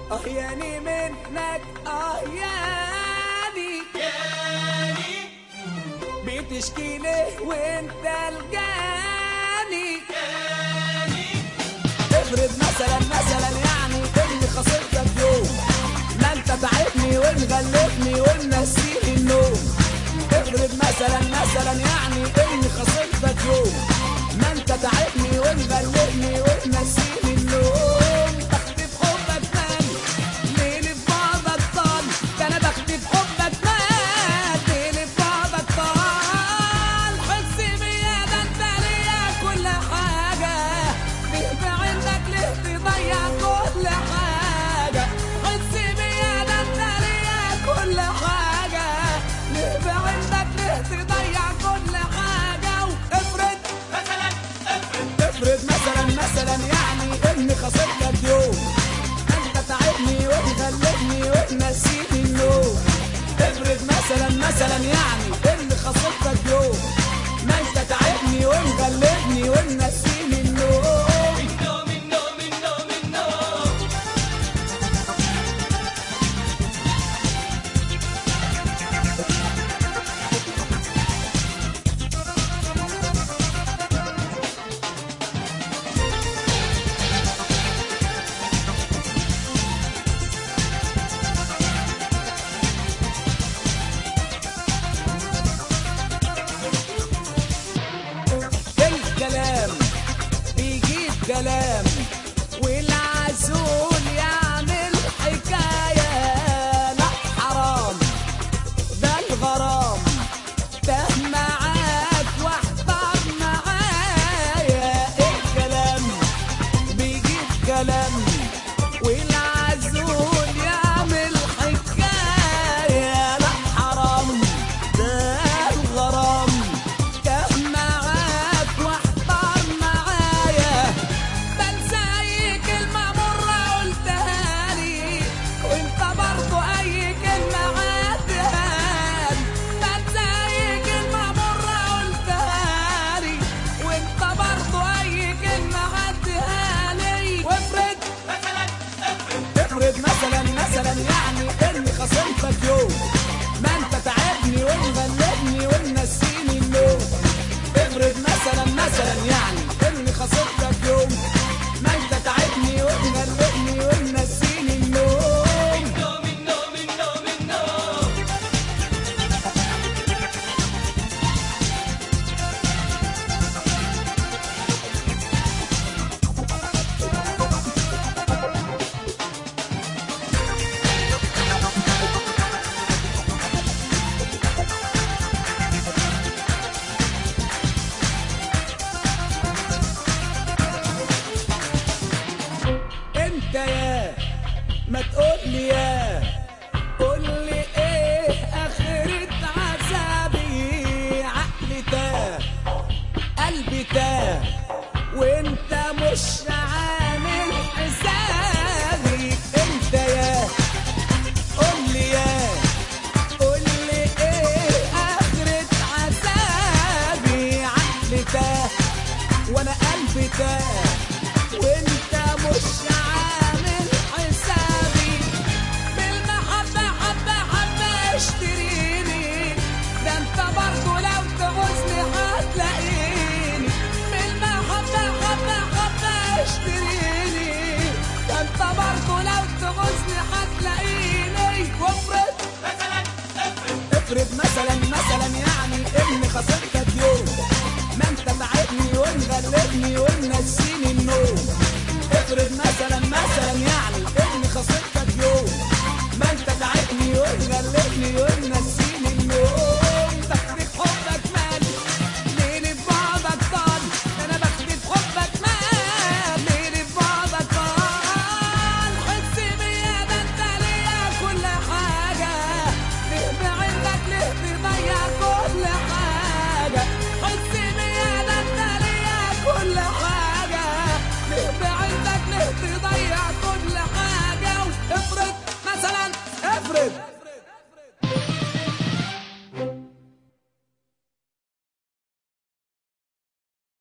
اه ياني منك اه ياني ياني بتشكي ليه وانت الجاني ياني افرض مثلا مثلا يعني اني خسرتك يوم ما انت تعبني ومغلبني ومنسيني النوم افرض مثلا مثلا يعني اني خسرتك يوم ما انت تعبني ومغلبني ومنسيني النوم بختي في حبك مالي ليلي في بعضك طال ده انا بختي في حبك مال ليلي في بعضك طال حس بيا ده انت ليا كل حاجه ليه بعينك ليه تضيع كل حاجه حس بيا ده انت ليا كل حاجه ليه بعينك ليه تضيع كل حاجه وافرض مثلا افرض افرض مثلا مثلا يعني اني خسرتك يوم انت تعبني وتغلبني وتنسيني النوم افرض مثلا مثلا يعني اني خسرتك يوم ما انت تعبني ومغلبني ومنسيني النوم النوم النوم النوم النوم الكلام بيجيب كلام والعسول يعمل حكاية لا حرام ده الغرام ده معاك واحضر معايا الكلام بيجيب كلام والعزول يعمل حكاية لا حرام ده الغرام كان معاك واحضر معايا بنسى اي كلمة مرة قلتها لي وانت برضو اي كلمة عدها لي بنسى اي كلمة مرة قلتها لي وانت برضو اي كلمة عدها لي وافرض مثلا افرض افرض مثلا مثلا يعني اني خصمتك يوم ما انت تعبني ومغلبني ومنسيني النوم افرض مثلا مثلا يعني اني خصمتك يوم ما انت تعبني ومغلبني ومنسيني النوم النوم النوم النوم النوم انت يا ما تقول لي يا قول لي ايه اخرة عذابي عقلي تاه قلبي تاه وانت مش عامل حسابي انت يا قول لي يا قول لي ايه اخرة عذابي عقلي تاه وانا قلبي تاه وانت مش عامل حسابي بالمحبة حبة حبة اشتريني ده انت برضو لو تعوزني هتلاقيني بالمحبة حبة حبة اشتريني ده انت برضو لو تعوزني هتلاقيني وافرض مثلا افرض افرض مثلا مثلا يعني اني خسرتك يوم ما انت تعبني ومغلبني ومنسيني